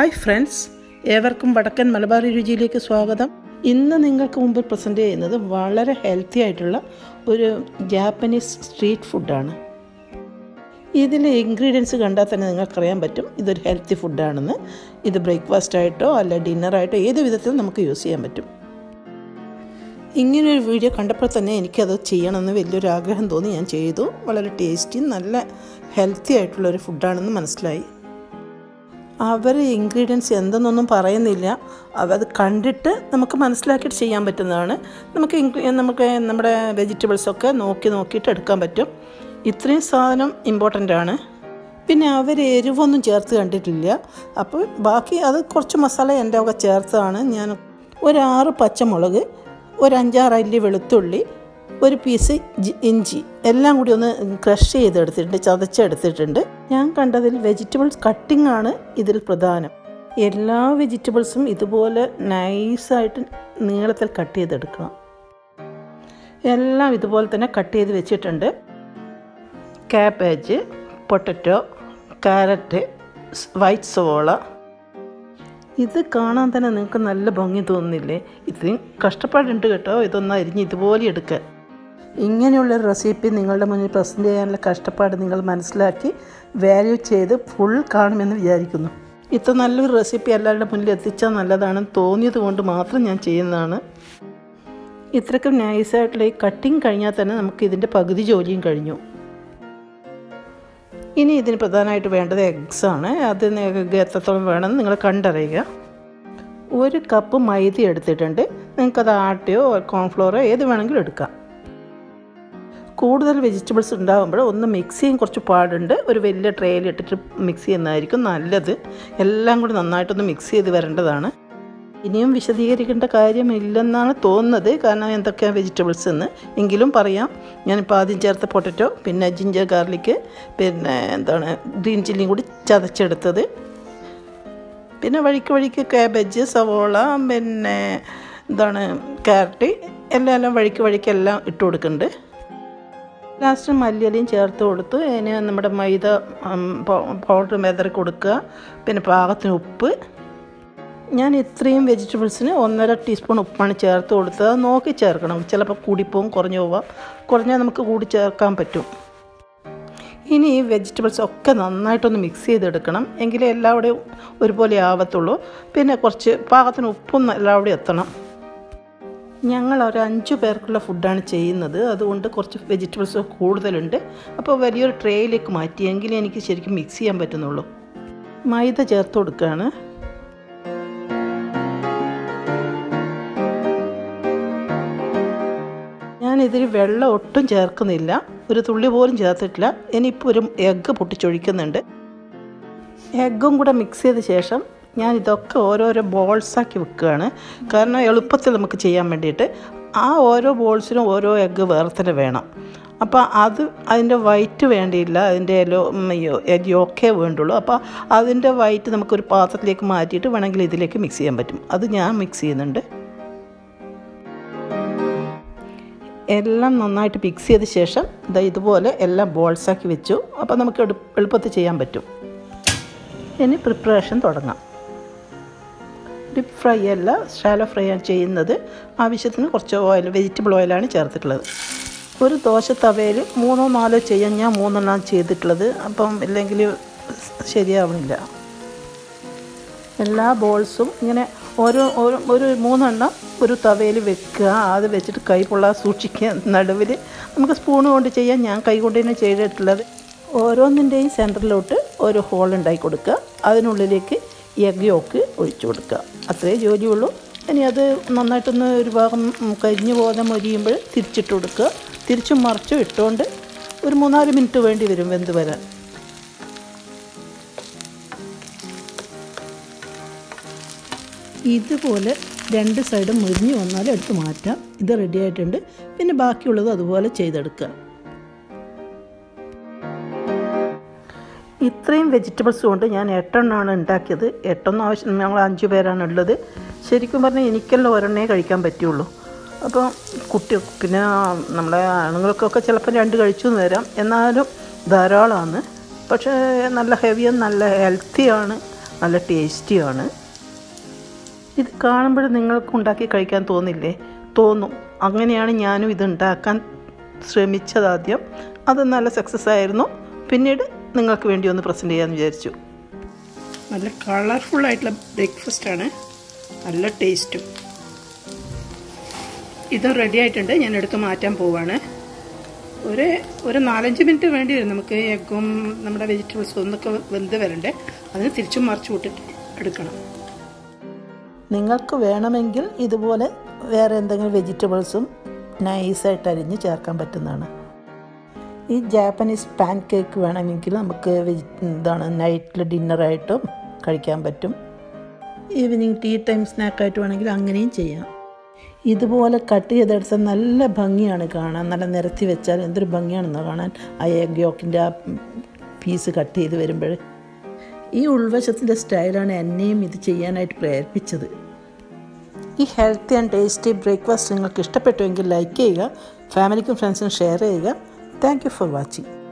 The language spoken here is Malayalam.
ഹായ് ഫ്രണ്ട്സ് ഏവർക്കും വടക്കൻ മലബാറി രുചിയിലേക്ക് സ്വാഗതം ഇന്ന് നിങ്ങൾക്ക് മുമ്പിൽ പ്രസൻറ്റ് ചെയ്യുന്നത് വളരെ ഹെൽത്തി ആയിട്ടുള്ള ഒരു ജാപ്പനീസ് സ്ട്രീറ്റ് ഫുഡാണ് ഇതിലെ ഇൻഗ്രീഡിയൻസ് കണ്ടാൽ തന്നെ നിങ്ങൾക്കറിയാൻ പറ്റും ഇതൊരു ഹെൽത്തി ഫുഡാണെന്ന് ഇത് ബ്രേക്ക്ഫാസ്റ്റ് ആയിട്ടോ അല്ല ഡിന്നറായിട്ടോ ഏത് വിധത്തിൽ നമുക്ക് യൂസ് ചെയ്യാൻ പറ്റും ഇങ്ങനൊരു വീഡിയോ കണ്ടപ്പോൾ തന്നെ എനിക്കത് ചെയ്യണമെന്ന് വലിയൊരു ആഗ്രഹം തോന്നി ഞാൻ ചെയ്തു വളരെ ടേസ്റ്റി നല്ല ഹെൽത്തി ആയിട്ടുള്ളൊരു ഫുഡാണെന്ന് മനസ്സിലായി അവർ ഇൻഗ്രീഡിയൻസ് എന്തെന്നൊന്നും പറയുന്നില്ല അത് കണ്ടിട്ട് നമുക്ക് മനസ്സിലാക്കിയിട്ട് ചെയ്യാൻ പറ്റുന്നതാണ് നമുക്ക് ഇൻഗ്രീ- നമുക്ക് നമ്മുടെ വെജിറ്റബിൾസൊക്കെ നോക്കി നോക്കിയിട്ട് എടുക്കാൻ പറ്റും ഇത്രയും സാധനം ഇമ്പോർട്ടൻ്റ് ആണ് പിന്നെ അവർ എരിവൊന്നും ചേർത്ത് കണ്ടിട്ടില്ല അപ്പോൾ ബാക്കി അത് കുറച്ച് മസാല എൻ്റെ ഒക്കെ ചേർത്താണ് ഞാൻ ഒരു ആറ് പച്ചമുളക് ഒരു അഞ്ചാറ് അല്ലി വെളുത്തുള്ളി ഒരു പീസ് ജി- ഇഞ്ചി എല്ലാം കൂടി ഒന്ന് ക്രഷ് ചെയ്തെടുത്തിട്ടുണ്ട് ചതച്ചെടുത്തിട്ടുണ്ട് ഞാൻ കണ്ടതിൽ വെജിറ്റബിൾസ് കട്ടിംഗ് ആണ് ഇതിൽ പ്രധാനം എല്ലാ വെജിറ്റബിൾസും ഇതുപോലെ നൈസായിട്ട് നീളത്തിൽ കട്ട് ചെയ്തെടുക്കണം എല്ലാം ഇതുപോലെ തന്നെ കട്ട് ചെയ്ത് വെച്ചിട്ടുണ്ട് കാബേജ് പൊട്ടറ്റോ കാരറ്റ് വൈറ്റ് സവോള ഇത് കാണാൻ തന്നെ നിങ്ങൾക്ക് നല്ല ഭംഗി തോന്നുന്നില്ലേ ഇത്രയും കഷ്ടപ്പാടുണ്ട് കേട്ടോ ഇതൊന്ന് അരിഞ്ഞ് ഇതുപോലെ എടുക്കാൻ ഇങ്ങനെയുള്ള റെസിപ്പി നിങ്ങളുടെ മുന്നിൽ പ്രസൻറ്റ് ചെയ്യാനുള്ള കഷ്ടപ്പാട് നിങ്ങൾ മനസ്സിലാക്കി വാല്യൂ ചെയ്ത് ഫുൾ കാണുമെന്ന് വിചാരിക്കുന്നു ഇത്ര നല്ലൊരു റെസിപ്പി എല്ലാവരുടെ മുന്നിൽ എത്തിച്ചാൽ നല്ലതാണെന്ന് തോന്നിയത് കൊണ്ട് മാത്രം ഞാൻ ചെയ്യുന്നതാണ് ഇത്രയ്ക്കും നൈസായിട്ടുള്ള ഈ കട്ടിങ് കഴിഞ്ഞാൽ തന്നെ നമുക്ക് ഇതിൻ്റെ പകുതി ജോലിയും കഴിഞ്ഞു ഇനി ഇതിന് പ്രധാനമായിട്ട് വേണ്ടത് എഗ്സ് ആണ് അത് നിങ്ങൾക്ക് എത്രത്തോളം വേണമെന്ന് നിങ്ങൾ കണ്ടറിയുക ഒരു കപ്പ് മൈദ എടുത്തിട്ടുണ്ട് നിങ്ങൾക്കത് ആട്ടയോ കോൺഫ്ലോറോ ഏത് വേണമെങ്കിലും എടുക്കാം കൂടുതൽ വെജിറ്റബിൾസ് ഉണ്ടാകുമ്പോൾ ഒന്ന് മിക്സ് ചെയ്യാൻ കുറച്ച് പാടുണ്ട് ഒരു വലിയ ട്രേയിൽ ഇട്ടിട്ട് മിക്സ് ചെയ്യുന്നതായിരിക്കും നല്ലത് എല്ലാം കൂടി നന്നായിട്ടൊന്ന് മിക്സ് ചെയ്ത് വരേണ്ടതാണ് ഇനിയും വിശദീകരിക്കേണ്ട കാര്യമില്ലെന്നാണ് തോന്നുന്നത് കാരണം എന്തൊക്കെയാണ് വെജിറ്റബിൾസ് എന്ന് എങ്കിലും പറയാം ഞാനിപ്പോൾ ആദ്യം ചേർത്ത പൊട്ടറ്റോ പിന്നെ ജിഞ്ചർ ഗാർലിക്ക് പിന്നെ എന്താണ് ഗ്രീൻ ചില്ലിയും കൂടി ചതച്ചെടുത്തത് പിന്നെ വഴിക്ക് വഴിക്ക് കാബേജ് സവോള പിന്നെ എന്താണ് ക്യാരറ്റ് എല്ലാം എല്ലാം വഴിക്ക് വഴിക്ക് എല്ലാം ഇട്ട് കൊടുക്കുന്നുണ്ട് ലാസ്റ്റ് മല്ലിയിലയും ചേർത്ത് കൊടുത്ത് അതിന് നമ്മുടെ മൈദ പൗഡർ മെതറി കൊടുക്കുക പിന്നെ പാകത്തിന് ഉപ്പ് ഞാൻ ഇത്രയും വെജിറ്റബിൾസിന് ഒന്നര ടീസ്പൂൺ ഉപ്പാണ് ചേർത്ത് കൊടുത്തത് അത് നോക്കി ചേർക്കണം ചിലപ്പോൾ കൂടിപ്പോവും കുറഞ്ഞു പോവാം കുറഞ്ഞാൽ നമുക്ക് കൂടി ചേർക്കാൻ പറ്റും ഇനി ഈ വെജിറ്റബിൾസ് ഒക്കെ നന്നായിട്ടൊന്ന് മിക്സ് ചെയ്തെടുക്കണം എങ്കിലേ എല്ലാവിടെയും ഒരുപോലെ ആവത്തുള്ളൂ പിന്നെ കുറച്ച് പാകത്തിന് ഉപ്പും എല്ലാവിടെയും എത്തണം ഞങ്ങൾ ഒരു അഞ്ച് പേർക്കുള്ള ഫുഡാണ് ചെയ്യുന്നത് അതുകൊണ്ട് കുറച്ച് വെജിറ്റബിൾസ് കൂടുതലുണ്ട് അപ്പോൾ വലിയൊരു ട്രേയിലേക്ക് മാറ്റി എങ്കിലേ എനിക്ക് ശരിക്കും മിക്സ് ചെയ്യാൻ പറ്റുന്നുള്ളൂ മൈദ ചേർത്ത് കൊടുക്കുകയാണ് ഞാനിതിൽ വെള്ളം ഒട്ടും ചേർക്കുന്നില്ല ഒരു തുള്ളി പോലും ചേർത്തിട്ടില്ല ഇനിയിപ്പോൾ ഒരു എഗ്ഗ് പൊട്ടിച്ചൊഴിക്കുന്നുണ്ട് എഗ്ഗും കൂടെ മിക്സ് ചെയ്ത ശേഷം ഞാൻ ഇതൊക്കെ ഓരോരോ ബോൾസാക്കി വെക്കുകയാണ് കാരണം എളുപ്പത്തിൽ നമുക്ക് ചെയ്യാൻ വേണ്ടിയിട്ട് ആ ഓരോ ബോൾസിനും ഓരോ എഗ്ഗ് വേറെ തന്നെ വേണം അപ്പോൾ അത് അതിൻ്റെ വൈറ്റ് വേണ്ടിയില്ല അതിൻ്റെ എല്ലോ യോക്കേ വേണ്ടുള്ളൂ അപ്പോൾ അതിൻ്റെ വൈറ്റ് നമുക്കൊരു പാത്രത്തിലേക്ക് മാറ്റിയിട്ട് വേണമെങ്കിൽ ഇതിലേക്ക് മിക്സ് ചെയ്യാൻ പറ്റും അത് ഞാൻ മിക്സ് ചെയ്യുന്നുണ്ട് എല്ലാം നന്നായിട്ട് മിക്സ് ചെയ്ത ശേഷം ഇതാ ഇതുപോലെ എല്ലാം ബോൾസാക്കി വെച്ചു അപ്പോൾ നമുക്ക് എടു എളുപ്പത്തിൽ ചെയ്യാൻ പറ്റും ഇനി പ്രിപ്പറേഷൻ തുടങ്ങാം ഡിപ്പ് ഫ്രൈ അല്ല ഷാലോ ഫ്രൈ ആണ് ചെയ്യുന്നത് ആവശ്യത്തിന് കുറച്ച് ഓയിൽ വെജിറ്റബിൾ ഓയിലാണ് ചേർത്തിട്ടുള്ളത് ഒരു ദോശ തവയിൽ മൂന്നോ നാലോ ചെയ്യാൻ ഞാൻ മൂന്നെണ്ണം ചെയ്തിട്ടുള്ളത് അപ്പം ഇല്ലെങ്കിൽ ശരിയാവണില്ല എല്ലാ ബോൾസും ഇങ്ങനെ ഓരോ ഓരോ ഒരു മൂന്നെണ്ണം ഒരു തവയിൽ വെക്കുക അത് വെച്ചിട്ട് കൈ പൊള്ളാതെ സൂക്ഷിക്കുക നടുവിൽ നമുക്ക് സ്പൂൺ കൊണ്ട് ചെയ്യാൻ ഞാൻ കൈ കൊണ്ട് തന്നെ ചെയ്തിട്ടുള്ളത് ഓരോന്നിൻ്റെയും സെൻറ്ററിലോട്ട് ഒരു ഹോൾ ഉണ്ടാക്കി കൊടുക്കുക അതിനുള്ളിലേക്ക് എഗ് യോക്ക് ഒഴിച്ചു കൊടുക്കുക അത്രേ ജോലിയുള്ളൂ ഇനി അത് നന്നായിട്ടൊന്ന് ഒരു ഭാഗം കരിഞ്ഞു പോകാതെ മൊരിയുമ്പോൾ തിരിച്ചിട്ട് കൊടുക്കുക തിരിച്ചും മറിച്ചും ഇട്ടുകൊണ്ട് ഒരു മൂന്നാല് മിനിറ്റ് വേണ്ടി വരും വെന്ത് വരാൻ ഇതുപോലെ രണ്ട് സൈഡും മുരിഞ്ഞ് വന്നാൽ എടുത്ത് മാറ്റാം ഇത് റെഡി ആയിട്ടുണ്ട് പിന്നെ ബാക്കിയുള്ളത് അതുപോലെ ചെയ്തെടുക്കുക ഇത്രയും വെജിറ്റബിൾസ് കൊണ്ട് ഞാൻ എട്ടെണ്ണമാണ് ഉണ്ടാക്കിയത് എട്ടെണ്ണം ആവശ്യം ഞങ്ങൾ അഞ്ച് പേരാണ് ഉള്ളത് ശരിക്കും പറഞ്ഞാൽ എനിക്കെല്ലാം ഒരെണ്ണേ കഴിക്കാൻ പറ്റുള്ളൂ അപ്പോൾ കുട്ടി പിന്നെ നമ്മളെ ആണുങ്ങൾക്കൊക്കെ ചിലപ്പോൾ രണ്ട് കഴിച്ചു എന്ന് വരാം എന്നാലും ധാരാളമാണ് പക്ഷേ നല്ല ഹെവിയും നല്ല ഹെൽത്തിയാണ് നല്ല ടേസ്റ്റിയുമാണ് ഇത് കാണുമ്പോൾ നിങ്ങൾക്ക് ഉണ്ടാക്കി കഴിക്കാൻ തോന്നില്ലേ തോന്നും അങ്ങനെയാണ് ഞാനും ഇത് ഉണ്ടാക്കാൻ ശ്രമിച്ചതാദ്യം അത് നല്ല സക്സസ് ആയിരുന്നു പിന്നീട് നിങ്ങൾക്ക് വേണ്ടി ഒന്ന് പ്രസൻറ്റ് ചെയ്യാമെന്ന് വിചാരിച്ചു നല്ല കളർഫുൾ ആയിട്ടുള്ള ബ്രേക്ക്ഫാസ്റ്റാണ് നല്ല ടേസ്റ്റും ഇത് റെഡി ആയിട്ടുണ്ട് ഞാൻ എടുത്ത് മാറ്റാൻ പോവാണ് ഒരു ഒരു നാലഞ്ച് മിനിറ്റ് വേണ്ടി വരും നമുക്ക് എഗ്ഗും നമ്മുടെ വെജിറ്റബിൾസും ഒന്നൊക്കെ വെന്ത് വരണ്ടേ അതിന് തിരിച്ചും മറിച്ച് വിട്ടിട്ട് എടുക്കണം നിങ്ങൾക്ക് വേണമെങ്കിൽ ഇതുപോലെ വേറെ എന്തെങ്കിലും വെജിറ്റബിൾസും നൈസായിട്ട് അരിഞ്ഞ് ചേർക്കാൻ പറ്റുന്നതാണ് ഈ ജാപ്പനീസ് പാൻ കേക്ക് വേണമെങ്കിൽ നമുക്ക് വെജി എന്താണ് നൈറ്റിൽ ഡിന്നറായിട്ടും കഴിക്കാൻ പറ്റും ഈവനിങ് ടീ ടൈം സ്നാക്കായിട്ട് വേണമെങ്കിൽ അങ്ങനെയും ചെയ്യാം ഇതുപോലെ കട്ട് ചെയ്തെടുത്താൽ നല്ല ഭംഗിയാണ് കാണാൻ നല്ല നിരത്തി വെച്ചാൽ എന്തൊരു ഭംഗിയാണെന്ന് കാണാൻ ആ എഗ് യോക്കിൻ്റെ ആ പീസ് കട്ട് ചെയ്ത് വരുമ്പോൾ ഈ ഉൾവശത്തിൻ്റെ സ്റ്റൈലാണ് എന്നെയും ഇത് ചെയ്യാനായിട്ട് പ്രേരിപ്പിച്ചത് ഈ ഹെൽത്തി ആൻഡ് ടേസ്റ്റി ബ്രേക്ക്ഫാസ്റ്റ് നിങ്ങൾക്ക് ഇഷ്ടപ്പെട്ടുവെങ്കിൽ ലൈക്ക് ചെയ്യുക ഫാമിലിക്കും ഫ്രണ്ട്സിനും ഷെയർ ചെയ്യുക താങ്ക് യു ഫോർ വാച്ചിങ്